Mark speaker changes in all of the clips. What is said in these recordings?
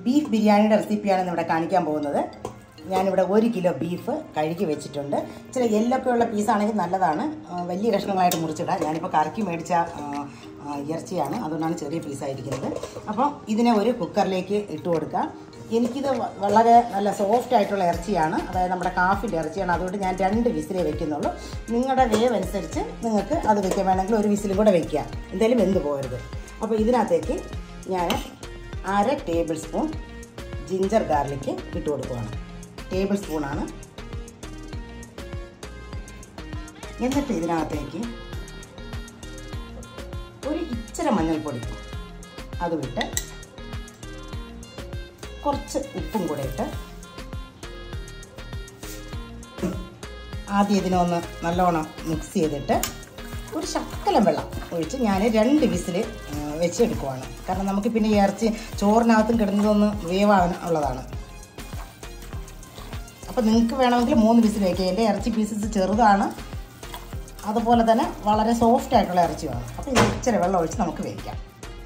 Speaker 1: beef ബിരിയാണിയുടെ റെസിപ്പിയാണ് ഇന്ന് ഇവിടെ കാണിക്കാൻ പോകുന്നത് ഞാനിവിടെ ഒരു കിലോ ബീഫ് കഴുകി വെച്ചിട്ടുണ്ട് ചില എല്ലൊക്കെ ഉള്ള പീസാണെങ്കിൽ നല്ലതാണ് ആ, വലിയ കഷ്ണങ്ങളായിട്ട് മുറിച്ചിടാം ഞാനിപ്പോൾ കറക്കി മേടിച്ച ആ, ആ, ഇറച്ചിയാണ് അതുകൊണ്ടാണ് ചെറിയ പീസായിരിക്കുന്നത് അപ്പോൾ ഇതിനെ ഒരു കുക്കറിലേക്ക് ഇട്ട് കൊടുക്കാം എനിക്കിത് വ- വളരെ നല്ല സോഫ്റ്റ് ആയിട്ടുള്ള ഇറച്ചിയാണ് അതായത് നമ്മുടെ കാഫിൻ്റെ ഇറച്ചിയാണ് അതുകൊണ്ട് ഞാൻ രണ്ട് വിസിലേ വെക്കുന്നുള്ളൂ നിങ്ങളുടെ വേവ് അനുസരിച്ച് നിങ്ങൾക്ക് അത് വെക്കാൻ വേണമെങ്കിൽ ഒരു വിസിലും കൂടെ വെക്കുക എന്തായാലും വെന്ത് പോകരുത് അപ്പോൾ ഇതിനകത്തേക്ക് ഞാൻ അര ടേബിൾ സ്പൂൺ ജിഞ്ചർ ഗാർലിക്ക് ഇട്ട് കൊടുക്കുകയാണ് ടേബിൾ സ്പൂണാണ് എന്നിട്ട് ഇതിനകത്തേക്ക് ഒരു ഇച്ചിരി മഞ്ഞൾപ്പൊടി അത് വിട്ട് കുറച്ച് ഉപ്പും കൂടെ ഇട്ട് ആദ്യം ഇതിനൊന്ന് നല്ലോണം മിക്സ് ചെയ്തിട്ട് ഒരു ശക്കലം വെള്ളം ഒഴിച്ച് ഞാൻ രണ്ട് വിസിൽ വെച്ചെടുക്കുവാണ് കാരണം നമുക്ക് പിന്നെ ഈ ഇറച്ചി ചോറിനകത്തും കിടന്നതൊന്ന് വേവാൻ ഉള്ളതാണ് അപ്പോൾ നിങ്ങൾക്ക് വേണമെങ്കിൽ മൂന്ന് വിസിൽ വയ്ക്കുക എൻ്റെ ഇറച്ചി പീസസ് ചെറുതാണ് അതുപോലെ തന്നെ വളരെ സോഫ്റ്റ് ആയിട്ടുള്ള ഇറച്ചിയാണ് അപ്പോൾ ഇത് ഇച്ചിരി വെള്ളം ഒഴിച്ച് നമുക്ക് വേവിക്കാം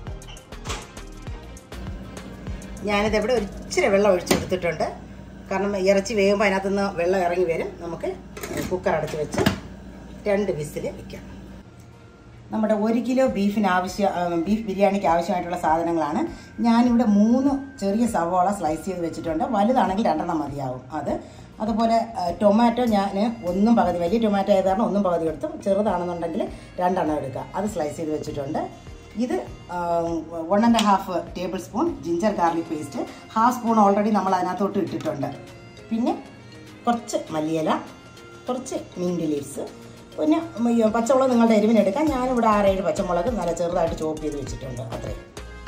Speaker 1: ഞാനിത് ഇവിടെ ഒരു ഇച്ചിരി വെള്ളം ഒഴിച്ചെടുത്തിട്ടുണ്ട് കാരണം ഇറച്ചി വേകുമ്പോൾ അതിനകത്തുനിന്ന് വെള്ളം ഇറങ്ങി വരും നമുക്ക് കുക്കർ അടച്ച് വെച്ച് രണ്ട് വിസിൽ വയ്ക്കാം നമ്മുടെ ഒരു കിലോ ബീഫിന് ആവശ്യ ആ, ബീഫ് ബിരിയാണിക്ക് ആവശ്യമായിട്ടുള്ള സാധനങ്ങളാണ് ഞാനിവിടെ മൂന്ന് ചെറിയ സവോള സ്ലൈസ് ചെയ്ത് വെച്ചിട്ടുണ്ട് വലുതാണെങ്കിൽ രണ്ടെണ്ണം മതിയാവും അത് അതുപോലെ ആ, ടൊമാറ്റോ ഞാൻ ഒന്നും പകുതി വലിയ ടൊമാറ്റോ ആയത് കാരണം ഒന്നും പകുതി എടുത്തു ചെറുതാണെന്നുണ്ടെങ്കിൽ രണ്ടെണ്ണം എടുക്കുക അത് സ്ലൈസ് ചെയ്ത് വെച്ചിട്ടുണ്ട് ഇത് one and half tablespoon ginger garlic paste half spoon already നമ്മൾ അതിനകത്തോട്ട് ഇട്ടിട്ടുണ്ട് പിന്നെ കുറച്ച് മല്ലിയില കുറച്ച് മിൻറ്റ് ലീവ്സ് പിന്നെ ഈ പച്ചമുളക് നിങ്ങളുടെ എരിവിനെടുക്കാം ഞാനിവിടെ ആറേഴ് പച്ചമുളക് നല്ല ചെറുതായിട്ട് ചോപ്പ് ചെയ്ത് വെച്ചിട്ടുണ്ട് അത്രയും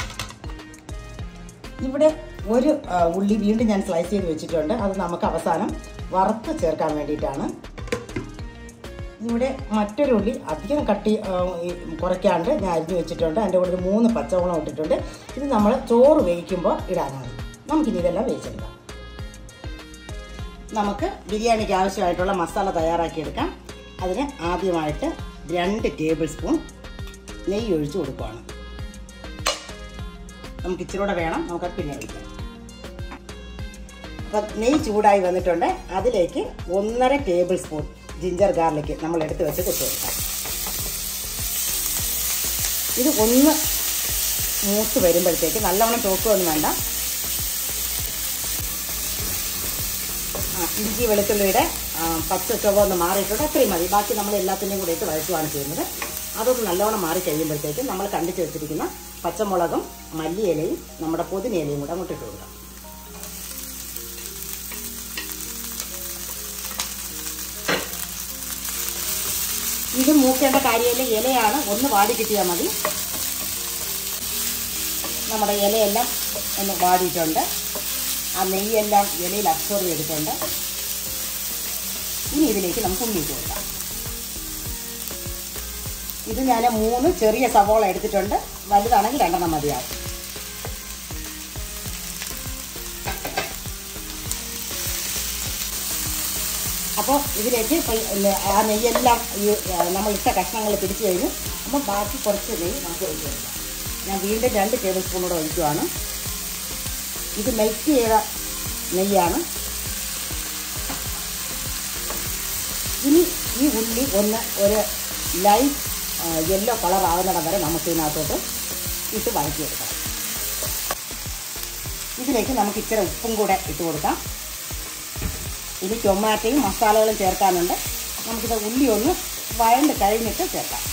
Speaker 1: ഇവിടെ ഒരു ആ, ഉള്ളി വീണ്ടും ഞാൻ സ്ലൈസ് ചെയ്ത് വെച്ചിട്ടുണ്ട് അത് നമുക്ക് അവസാനം വറുത്ത് ചേർക്കാൻ വേണ്ടിയിട്ടാണ് ഇവിടെ മറ്റൊരു ഉള്ളി അധികം കട്ടി ആ, ഈ കുറയ്ക്കാണ്ട് ഞാൻ അരിഞ്ഞു വെച്ചിട്ടുണ്ട് അതിൻ്റെ കൂടെ ഒരു മൂന്ന് പച്ചമുളക് ഇട്ടിട്ടുണ്ട് ഇത് നമ്മൾ ചോറ് വേവിക്കുമ്പോൾ ഇടാനാണ് നമുക്കിനി ഇതെല്ലാം വേവിച്ചെടുക്കാം നമുക്ക് ബിരിയാണിക്ക് ആവശ്യമായിട്ടുള്ള മസാല തയ്യാറാക്കിയെടുക്കാം അതിന് ആദ്യമായിട്ട് രണ്ട് ടേബിൾ സ്പൂൺ നെയ്യ് ഒഴിച്ച് കൊടുക്കുകയാണ് നമുക്ക് ഇച്ചിരി കൂടെ വേണം നമുക്കത് പിന്നെ ഒഴിക്കാം അപ്പം നെയ്യ് ചൂടായി വന്നിട്ടുണ്ട് അതിലേക്ക് ഒന്നര ടേബിൾ സ്പൂൺ ജിഞ്ചർ ഗാർലിക്ക് നമ്മൾ എടുത്ത് വെച്ച് ഇട്ട് കൊടുക്കാം ഇത് ഒന്ന് മൂത്ത് വരുമ്പോഴത്തേക്ക് നല്ലവണ്ണം തോക്കുകയൊന്നും വേണ്ട ആ, ഇഞ്ചി വെളുത്തുള്ളിയുടെ ആ, പച്ച ചുവ ഒന്ന് മാറിയിട്ടുണ്ട് അത്രയും മതി ബാക്കി നമ്മൾ എല്ലാത്തിൻ്റെയും കൂടെ ഇട്ട് വഴറ്റുകയാണ് ചെയ്യുന്നത് അതൊന്ന് നല്ലോണം മാറി കഴിയുമ്പോഴത്തേക്കും നമ്മൾ കണ്ടിച്ച് വെച്ചിരിക്കുന്ന പച്ചമുളകും മല്ലിയിലയും നമ്മുടെ പുതിനയിലയും കൂടെ അങ്ങോട്ട് ഇട്ട് കൊടുക്കാം ഇത് മൂക്കേണ്ട കാര്യമില്ല ഇലയാണ് ഒന്ന് വാടി കിട്ടിയാൽ മതി നമ്മുടെ ഇലയെല്ലാം ഒന്ന് വാടിയിട്ടുണ്ട് ആ നെയ്യെല്ലാം ഇലയിൽ അബ്സോർവ് ചെയ്തിട്ടുണ്ട് ഇനി ഇതിലേക്ക് നമുക്ക് ഉള്ളിയിട്ട് കൊടുക്കാം ഇത് ഞാൻ മൂന്ന് ചെറിയ സവോള എടുത്തിട്ടുണ്ട് വലുതാണെങ്കിൽ രണ്ടെണ്ണം മതിയാവും അപ്പോൾ ഇതിലേക്ക് ഇപ്പം ഇല്ല- ആ നെയ്യെല്ലാം ഈ ആ, നമ്മൾ ഇട്ട കഷ്ണങ്ങൾ പിടിച്ചു കഴിഞ്ഞു അപ്പോൾ ബാക്കി കുറച്ച് നെയ്യ് നമുക്ക് ഒഴിച്ചു കൊടുക്കാം ഞാൻ വീണ്ടും രണ്ട് ടേബിൾ സ്പൂൺ കൂടെ ഒഴിക്കുവാണ് ഇത് മെൽറ്റ് ചെയ്ത നെയ്യാണ് ഇനി ഈ ഉള്ളി ഒന്ന് ഒരു ലൈറ്റ് യെല്ലോ കളർ ആകുന്നിടം വരെ നമുക്ക് ഇതിനകത്തോട്ട് ഇട്ട് വഴറ്റിയെടുക്കാം ഇതിലേക്ക് നമുക്ക് ഇച്ചിരി ഉപ്പും കൂടെ ഇട്ട് കൊടുക്കാം ഇനി ടൊമാറ്റോയും മസാലകളും ചേർക്കാനുണ്ട് നമുക്കിത് ഉള്ളി ഒന്ന് വഴണ്ട് കഴിഞ്ഞിട്ട് ചേർക്കാം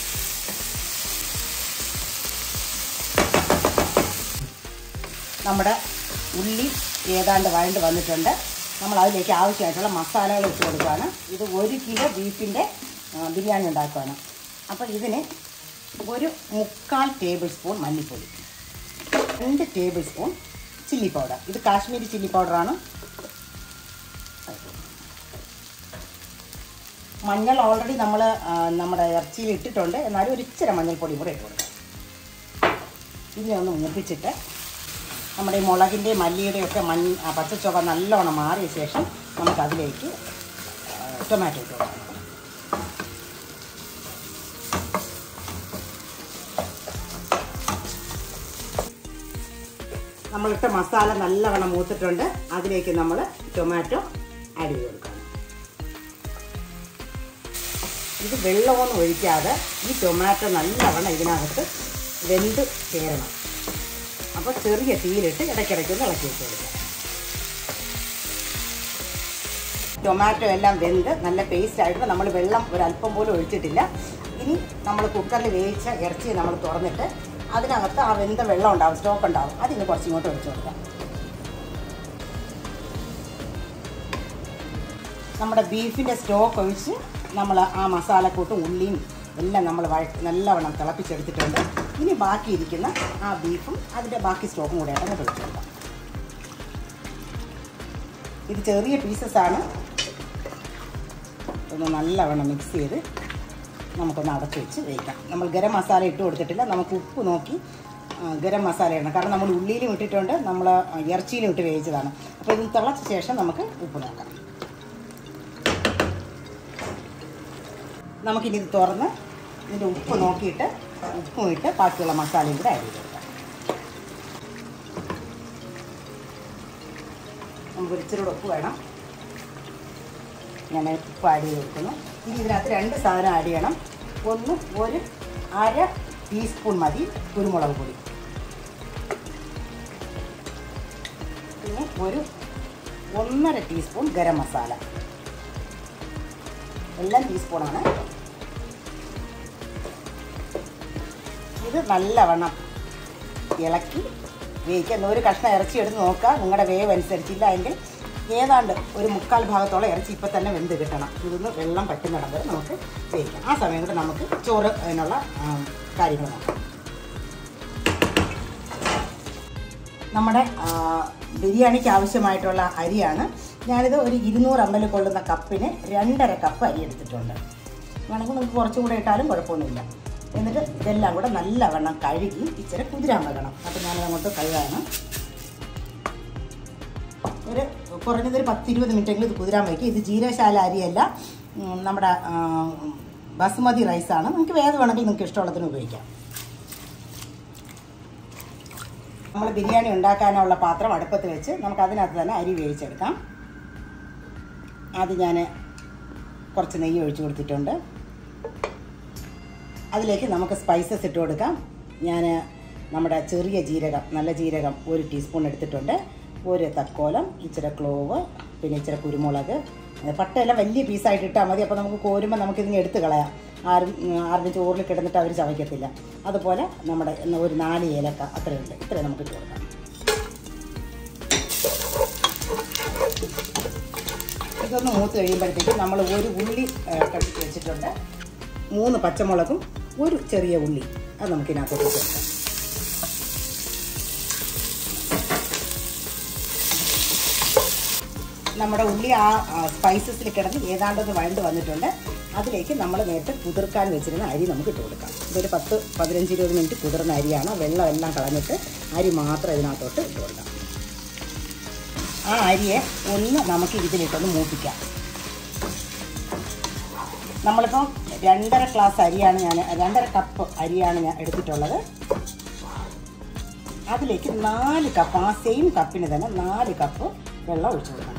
Speaker 1: നമ്മുടെ ഉള്ളി ഏതാണ്ട് വഴണ്ട് വന്നിട്ടുണ്ട് നമ്മൾ അതിലേക്ക് ആവശ്യമായിട്ടുള്ള മസാലകൾ ഇട്ട് കൊടുക്കുകയാണ് ഇത് ഒരു കിലോ ബീഫിൻ്റെ ബിരിയാണി ഉണ്ടാക്കുകയാണ് അപ്പോൾ ഇതിന് ഒരു മുക്കാൽ ടേബിൾ സ്പൂൺ മല്ലിപ്പൊടി രണ്ട് ടേബിൾ സ്പൂൺ ചില്ലി പൗഡർ ഇത് കാശ്മീരി ചില്ലി പൗഡറാണ് മഞ്ഞൾ ഓൾറെഡി നമ്മൾ നമ്മുടെ ഇറച്ചിയിൽ ഇട്ടിട്ടുണ്ട് എന്നാലും ഒരു ഇച്ചിരി മഞ്ഞൾപ്പൊടിയും കൂടെ ഇട്ട് കൊടുക്കാം ഇതിനെ ഒന്ന് മൂപ്പിച്ചിട്ട് നമ്മുടെ ഈ മുളകിൻ്റെ മല്ലിയുടെയും ഒക്കെ മഞ്ഞ ആ പച്ചച്ചുവ നല്ലോണം മാറിയ ശേഷം നമുക്കതിലേക്ക് ടൊമാറ്റോ ഇട്ട് കൊടുക്കാം നമ്മളിട്ട മസാല നല്ലവണ്ണം മൂത്തിട്ടുണ്ട് അതിലേക്ക് നമ്മൾ ടൊമാറ്റോ ആഡ് ചെയ്ത് കൊടുക്കണം ഇത് വെള്ളമൊന്നും ഒഴിക്കാതെ ഈ ടൊമാറ്റോ നല്ലവണ്ണം ഇതിനകത്ത് വെന്ത് ചേരണം അപ്പോൾ ചെറിയ തീയിലിട്ട് ഇടയ്ക്കിടയ്ക്ക് ഒന്ന് ഇളക്കി വെച്ച് കൊടുക്കാം ടൊമാറ്റോ എല്ലാം വെന്ത് നല്ല പേസ്റ്റ് ആയിട്ട് നമ്മൾ വെള്ളം ഒരല്പം പോലും ഒഴിച്ചിട്ടില്ല ഇനി നമ്മൾ കുക്കറിൽ വേവിച്ച ഇറച്ചി നമ്മൾ തുറന്നിട്ട് അതിനകത്ത് ആ വെന്ത വെള്ളം ഉണ്ടാവും സ്റ്റോക്ക് ഉണ്ടാവും അതിന് കുറച്ച് ഇങ്ങോട്ട് ഒഴിച്ചു കൊടുക്കാം നമ്മുടെ ബീഫിൻ്റെ സ്റ്റോക്ക് ഒഴിച്ച് നമ്മൾ ആ മസാലക്കൂട്ടും ഉള്ളിയും എല്ലാം നമ്മൾ വഴ നല്ലവണ്ണം തിളപ്പിച്ചെടുത്തിട്ടുണ്ട് ഇനി ബാക്കി ഇരിക്കുന്ന ആ ബീഫും അതിൻ്റെ ബാക്കി സ്റ്റോക്കും കൂടെ അങ്ങോട്ട് ഒഴിച്ചു കൊടുക്കാം ഇത് ചെറിയ പീസസ് ആണ് ഒന്ന് നല്ലവണ്ണം മിക്സ് ചെയ്ത് നമുക്കൊന്ന് അടച്ചു വെച്ച് വേവിക്കാം നമ്മൾ ഗരം മസാല ഇട്ട് കൊടുത്തിട്ടില്ല നമുക്ക് ഉപ്പ് നോക്കി ആ, ഗരം മസാല ഇടണം കാരണം നമ്മൾ ഉള്ളിയിലും ഇട്ടിട്ടുണ്ട് നമ്മൾ ഇറച്ചിയിലും ഇട്ട് വേവിച്ചതാണ് അപ്പോൾ ഇത് തിളച്ച ശേഷം നമുക്ക് ഉപ്പ് നോക്കാം നമുക്കിനി ഇത് തുറന്ന് ഇതിൻ്റെ ഉപ്പ് നോക്കിയിട്ട് ഉപ്പും ഇട്ട് ബാക്കിയുള്ള മസാലയും കൂടെ ആഡ് ചെയ്ത് കൊടുക്കാം നമുക്ക് ഇച്ചിരി ഉപ്പ് വേണം ഞാൻ ഉപ്പ് ആഡ് ചെയ്ത് കൊടുക്കുന്നു ഇനി ഇതിനകത്ത് രണ്ട് സാധനം ആഡ് ചെയ്യണം ഒന്ന് ഒരു അര ടീസ്പൂൺ മതി കുരുമുളക് പൊടി പിന്നെ ഒരു ഒന്നര ടീസ്പൂൺ ഗരം മസാല എല്ലാം ടീസ്പൂണാണ് ഇത് നല്ലവണ്ണം ഇളക്കി വേവിക്കുക ഒരു കഷ്ണം ഇറച്ചി എടുത്ത് നോക്കുക നിങ്ങളുടെ വേവ് അനുസരിച്ചില്ല എങ്കിൽ ഏതാണ്ട് ഒരു മുക്കാൽ ഭാഗത്തോളം ഇറച്ചി ഇപ്പം തന്നെ വെന്ത് കിട്ടണം ഇതൊന്ന് വെള്ളം പറ്റുന്നിടം വരെ നമുക്ക് വേവിക്കാം ആ സമയം കൊണ്ട് നമുക്ക് ചോറ് അതിനുള്ള ആ, കാര്യങ്ങൾ നോക്കാം നമ്മുടെ ആ, ബിരിയാണിക്ക് ആവശ്യമായിട്ടുള്ള അരിയാണ് ഞാനിത് ഒരു ഇരുന്നൂറ് അമ്പൽ കൊള്ളുന്ന കപ്പിന് രണ്ടര കപ്പ് അരി എടുത്തിട്ടുണ്ട് വേണമെങ്കിൽ നിങ്ങൾക്ക് കുറച്ചും കൂടെ ഇട്ടാലും കുഴപ്പമൊന്നുമില്ല എന്നിട്ട് ഇതെല്ലാം കൂടെ നല്ലവണ്ണം കഴുകി ഇച്ചിരി കുതിരാൻ വെക്കണം അപ്പോൾ ഞാനത് അങ്ങോട്ട് കഴുകാണ് ഒരു കുറഞ്ഞത് ഒരു പത്ത് ഇരുപത് മിനിറ്റെങ്കിലും ഇത് കുതിരാൻ വയ്ക്കും ഇത് ജീരശാല അരിയല്ല ഉം, നമ്മുടെ ആ, ബസുമതി റൈസാണ് നിങ്ങൾക്ക് വേറെ വേണമെങ്കിൽ നിങ്ങൾക്ക് ഇഷ്ടമുള്ളതിന് ഉപയോഗിക്കാം നമ്മൾ ബിരിയാണി ഉണ്ടാക്കാനുള്ള പാത്രം അടുപ്പത്ത് വെച്ച് നമുക്ക് അതിനകത്ത് തന്നെ അരി വേവിച്ചെടുക്കാം അത് ഞാൻ കുറച്ച് നെയ്യ് ഒഴിച്ചു കൊടുത്തിട്ടുണ്ട് അതിലേക്ക് നമുക്ക് സ്പൈസസ് ഇട്ട് കൊടുക്കാം ഞാൻ നമ്മുടെ ചെറിയ ജീരകം നല്ല ജീരകം ഒരു ടീസ്പൂൺ എടുത്തിട്ടുണ്ട് ഒരു തക്കോലം ഇച്ചിരി ക്ലോവ് പിന്നെ ഇച്ചിരി കുരുമുളക് പട്ടയെല്ലാം വലിയ പീസായിട്ട് ഇട്ടാൽ മതി അപ്പോൾ നമുക്ക് കോരുമ്പോൾ നമുക്കിതിനെ എടുത്ത് കളയാം ആരും ഉം, ആരുടെ ചോറിൽ കിടന്നിട്ട് അവർ ചവയ്ക്കത്തില്ല അതുപോലെ നമ്മുടെ എന്നാ ഒരു നാല് ഏലക്ക അത്രയുണ്ട് ഇത്രയും നമുക്ക് ഇട്ട് കൊടുക്കാം ഇതൊന്ന് മൂത്ത് കഴിയുമ്പോഴത്തേക്കും നമ്മൾ ഒരു ഉള്ളി ആ, കട്ടിച്ച് വെച്ചിട്ടുണ്ട് മൂന്ന് പച്ചമുളകും ഒരു ചെറിയ ഉള്ളി അത് നമുക്കിതിനകത്തോട്ട് ഇട്ട് കൊടുക്കാം നമ്മുടെ ഉള്ളി ആ സ്പൈസസിൽ കിടന്ന് ഏതാണ്ടൊന്ന് വഴണ്ട് വന്നിട്ടുണ്ട് അതിലേക്ക് നമ്മൾ നേരത്തെ കുതിർക്കാൻ വെച്ചിരുന്ന അരി നമുക്ക് ഇട്ട് കൊടുക്കാം ഇതൊരു പത്ത് പതിനഞ്ച് ഇരുപത് മിനിറ്റ് കുതിർന്ന അരിയാണ് വെള്ളം എല്ലാം കളഞ്ഞിട്ട് അരി മാത്രം ഇതിനകത്തോട്ട് ഇട്ട് കൊടുക്കാം ആ അരിയെ ഒന്ന് നമുക്ക് ഇതിലിട്ടൊന്ന് മൂപ്പിക്കാം നമ്മളിപ്പോൾ രണ്ടര ഗ്ലാസ് അരിയാണ് ഞാൻ രണ്ടര കപ്പ് അരിയാണ് ഞാൻ എടുത്തിട്ടുള്ളത് അതിലേക്ക് നാല് കപ്പ് ആ സെയിം കപ്പിന് തന്നെ നാല് കപ്പ് വെള്ളം ഒഴിച്ചു കൊടുക്കണം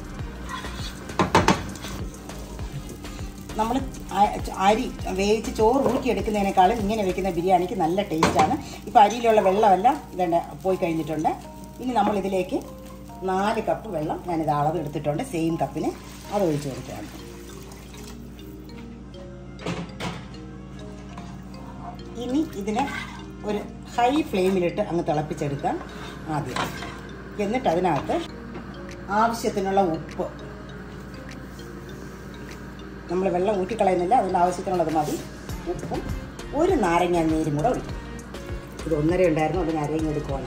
Speaker 1: നമ്മൾ അരി വേവിച്ച് ചോറ് ഊറ്റിയെടുക്കുന്നതിനേക്കാളും ഇങ്ങനെ വെക്കുന്ന ബിരിയാണിക്ക് നല്ല ടേസ്റ്റാണ് ഇപ്പോൾ അരിയിലുള്ള വെള്ളമെല്ലാം ഇതേണ്ട പോയി കഴിഞ്ഞിട്ടുണ്ട് ഇനി നമ്മൾ ഇതിലേക്ക് നാല് കപ്പ് വെള്ളം ഞാനിത് അളവ് എടുത്തിട്ടുണ്ട് സെയിം കപ്പിന് അത് ഒഴിച്ചു കൊടുക്കുകയാണ് ഇനി ഇതിനെ ഒരു ഹൈ ഫ്ലെയിമിലിട്ട് അങ്ങ് തിളപ്പിച്ചെടുക്കാം ആദ്യം എന്നിട്ട് അതിനകത്ത് ആവശ്യത്തിനുള്ള ഉപ്പ് നമ്മൾ വെള്ളം ഊറ്റിക്കളയുന്നില്ല അതിൻ്റെ ആവശ്യത്തിനുള്ളത് മതി ഉപ്പും ഒരു നാരങ്ങ നീരും കൂടെ ഒഴിക്കും ഇത് ഒന്നര ഉണ്ടായിരുന്നു അത് നാരങ്ങ എടുക്കുവാണ്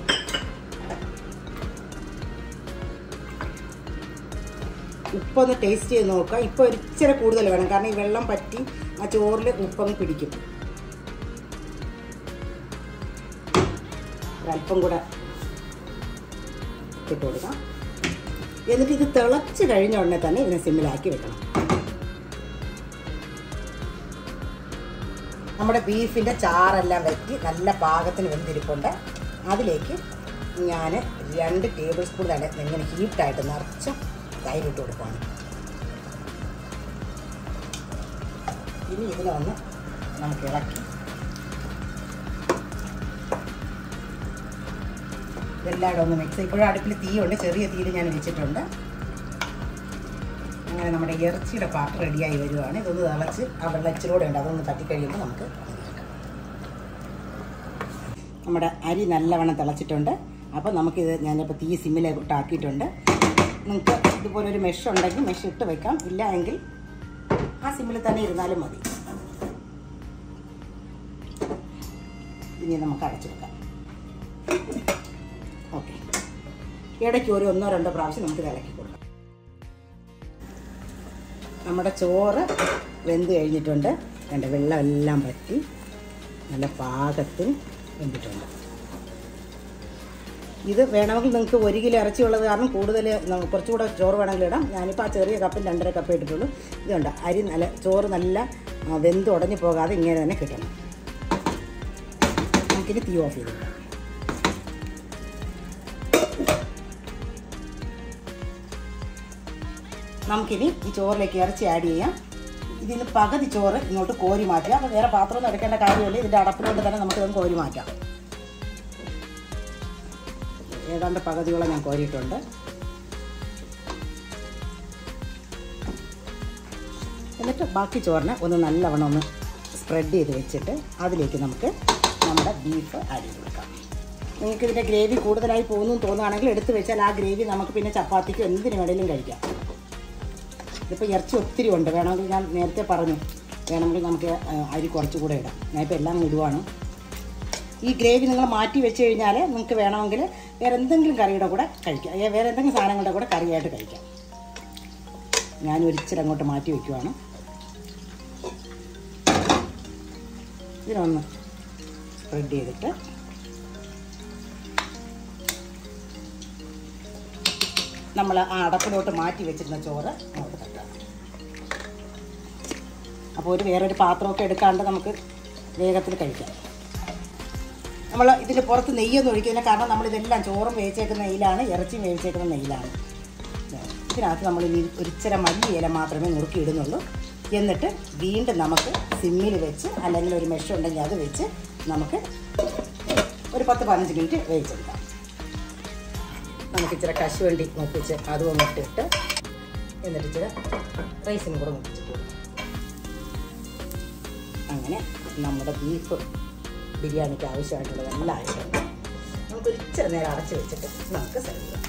Speaker 1: ഉപ്പൊന്ന് ടേസ്റ്റ് ചെയ്ത് നോക്കുക ഇപ്പോൾ ഒരു ഇച്ചിരി കൂടുതൽ വേണം കാരണം ഈ വെള്ളം പറ്റി ആ ചോറിൽ ഉപ്പങ്ങ് പിടിക്കും ഒരല്പം കൂടെ ഇട്ട് കൊടുക്കാം എന്നിട്ട് ഇത് തിളച്ച് കഴിഞ്ഞ ഉടനെ തന്നെ ഇതിനെ സിമ്മിലാക്കി വെക്കണം നമ്മുടെ ബീഫിൻ്റെ ചാറെല്ലാം വറ്റി നല്ല പാകത്തിന് വെന്തിരിപ്പുണ്ട് അതിലേക്ക് ഞാൻ രണ്ട് ടേബിൾ സ്പൂൺ തന്നെ ഇങ്ങനെ ഹീറ്റായിട്ട് നിറച്ച് തൈരിട്ട് കൊടുക്കുകയാണ് ഇനി ഇതിലൊന്ന് നമുക്ക് ഇളക്കി ഇതെല്ലാം ഒന്ന് മിക്സ് ഇപ്പോഴും അടുപ്പിൽ തീയുണ്ട് ചെറിയ തീയിൽ ഞാൻ വെച്ചിട്ടുണ്ട് അങ്ങനെ നമ്മുടെ ഇറച്ചിയുടെ പാട്ട് റെഡിയായി വരുവാണ് ഇതൊന്ന് തിളച്ച് ആ വെള്ളം ഇച്ചിരൂടെ ഉണ്ട് അതൊന്ന് തട്ടിക്കഴിയുമ്പോൾ നമുക്ക് നമ്മുടെ അരി നല്ലവണ്ണം തിളച്ചിട്ടുണ്ട് അപ്പോൾ നമുക്കിത് ഞാനിപ്പോൾ തീ സിമ്മിലോട്ട് ആക്കിയിട്ടുണ്ട് നിങ്ങൾക്ക് ഇതുപോലെ ഒരു മെഷ് ഉണ്ടെങ്കിൽ മെഷ് ഇട്ട് വെക്കാം ഇല്ല എങ്കിൽ ആ സിമ്മിൽ തന്നെ ഇരുന്നാലും മതി ഇനി നമുക്ക് അടച്ചു വെക്കാം ഓക്കെ ഇടയ്ക്ക് ഒരു ഒന്നോ രണ്ടോ പ്രാവശ്യം നമുക്ക് ഇത് ഇളക്കി കൊടുക്കാം നമ്മുടെ ചോറ് വെന്ത് കഴിഞ്ഞിട്ടുണ്ട് കണ്ട വെള്ളം എല്ലാം പറ്റി നല്ല പാകത്തിൽ വെന്തിട്ടുണ്ട് ഇത് വേണമെങ്കിൽ നിങ്ങൾക്ക് ഒരു കിലോ ഇറച്ചി ഉള്ളത് കാരണം കൂടുതൽ ന- കുറച്ചുകൂടെ ചോറ് വേണമെങ്കിൽ ഇടാം ഞാനിപ്പോൾ ആ ചെറിയ കപ്പിൽ രണ്ടര കപ്പ് ഇട്ടിട്ടുള്ളൂ ഇതുണ്ട് അരി നല്ല ചോറ് നല്ല ആ, വെന്ത് ഉടഞ്ഞു പോകാതെ ഇങ്ങനെ തന്നെ കിട്ടണം നമുക്കിനി തീ ഓഫ് ചെയ്ത് വെക്കാം നമുക്കിനി ഈ ചോറിലേക്ക് ഇറച്ചി ആഡ് ചെയ്യാം ഇതിന് പകുതി ചോറ് ഇങ്ങോട്ട് കോരി മാറ്റുക അപ്പോൾ വേറെ പാത്രമൊന്നും എടുക്കേണ്ട കാര്യമില്ല ഇതിൻ്റെ അടപ്പിലോട്ട് തന്നെ നമുക്കിതൊന്ന് കോരി മാറ്റാം ഏതാണ്ട് പകുതിയോളം ഞാൻ കോരിയിട്ടുണ്ട് എന്നിട്ട് ബാക്കി ചോറിനെ ഒന്ന് നല്ലവണ്ണം ഒന്ന് സ്പ്രെഡ് ചെയ്ത് വെച്ചിട്ട് അതിലേക്ക് നമുക്ക് നമ്മുടെ ബീഫ് ആഡ് ചെയ്ത് കൊടുക്കാം നിങ്ങൾക്ക് ഇതിൻ്റെ ഗ്രേവി കൂടുതലായി പോകുന്നു തോന്നുകയാണെങ്കിൽ എടുത്ത് വെച്ചാൽ ആ ഗ്രേവി നമുക്ക് പിന്നെ ചപ്പാത്തിക്ക് എന്തിനു വേണേലും കഴിക്കാം ഇതിപ്പോൾ ഇറച്ചി ഒത്തിരി ഉണ്ട് വേണമെങ്കിൽ ഞാൻ നേരത്തെ പറഞ്ഞു വേണമെങ്കിൽ നമുക്ക് ആ, അരി കുറച്ചുകൂടെ ഇടാം ഞാനിപ്പോൾ എല്ലാം ഇടുവാണ് ഈ ഗ്രേവി നിങ്ങൾ മാറ്റി വെച്ച് കഴിഞ്ഞാൽ നിങ്ങൾക്ക് വേണമെങ്കിൽ വേറെ എന്തെങ്കിലും കറിയുടെ കൂടെ കഴിക്കാം ഏ, വേറെ എന്തെങ്കിലും സാധനങ്ങളുടെ കൂടെ കറിയായിട്ട് കഴിക്കാം ഞാൻ ഒരിച്ചിരി അങ്ങോട്ട് മാറ്റി വയ്ക്കുവാണ് ഇതിനൊന്ന് സ്പ്രെഡ് ചെയ്തിട്ട് നമ്മൾ ആ അടപ്പിലോട്ട് മാറ്റി വെച്ചിരുന്ന ചോറ് അങ്ങോട്ട് തട്ടാം അപ്പോൾ ഒരു വേറൊരു പാത്രമൊക്കെ എടുക്കാണ്ട് നമുക്ക് വേഗത്തിൽ കഴിക്കാം നമ്മൾ ഇതിൻ്റെ പുറത്ത് നെയ്യൊന്നും ഒഴിക്കുന്നില്ല കാരണം നമ്മളിതെല്ലാം ചോറും വേവിച്ചേക്കുന്ന നെയ്യിലാണ് ഇറച്ചിയും വേവിച്ചേക്കുന്ന നെയ്യിലാണ് ദേ, ഇതിനകത്ത് നമ്മൾ ഇനി ഒരിച്ചിര മല്ലി ഇല മാത്രമേ നുറുക്കി ഇടുന്നുള്ളൂ എന്നിട്ട് വീണ്ടും നമുക്ക് സിമ്മിൽ വെച്ച് അല്ലെങ്കിൽ ഒരു മെഷ് ഉണ്ടെങ്കിൽ അത് വെച്ച് നമുക്ക് ഒരു പത്ത് പതിനഞ്ച് മിനിറ്റ് വേവിച്ചെടുക്കാം നമുക്ക് ഇച്ചിരി കശുവണ്ടി മുപ്പിച്ച് അതും ഒന്ന് ഇട്ടിട്ട് എന്നിട്ട് ഇച്ചിരി റൈസിനും കൂടെ മുപ്പിച്ചിട്ട് കൊടുക്കാം അങ്ങനെ നമ്മുടെ ബീഫ് ബിരിയാണിക്ക് ആവശ്യമായിട്ടുള്ളതെല്ലാം ആയിട്ടുണ്ട് നമുക്കൊരു ഇച്ചിരി നേരം അടച്ച് വെച്ചിട്ട് നമുക്ക് സെർവ് ചെയ്യാം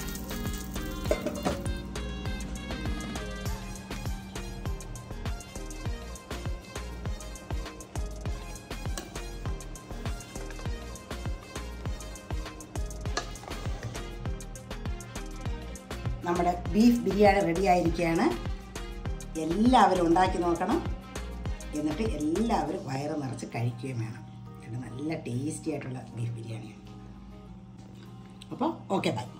Speaker 1: നമ്മുടെ ബീഫ് ബിരിയാണി റെഡി ആയിരിക്കുകയാണ് എല്ലാവരും ഉണ്ടാക്കി നോക്കണം എന്നിട്ട് എല്ലാവരും വയറ് നിറച്ച് കഴിക്കുകയും വേണം ഇത് നല്ല ടേസ്റ്റി ആയിട്ടുള്ള ബീഫ് ബിരിയാണിയാണ് അപ്പോൾ ഓക്കെ ബൈ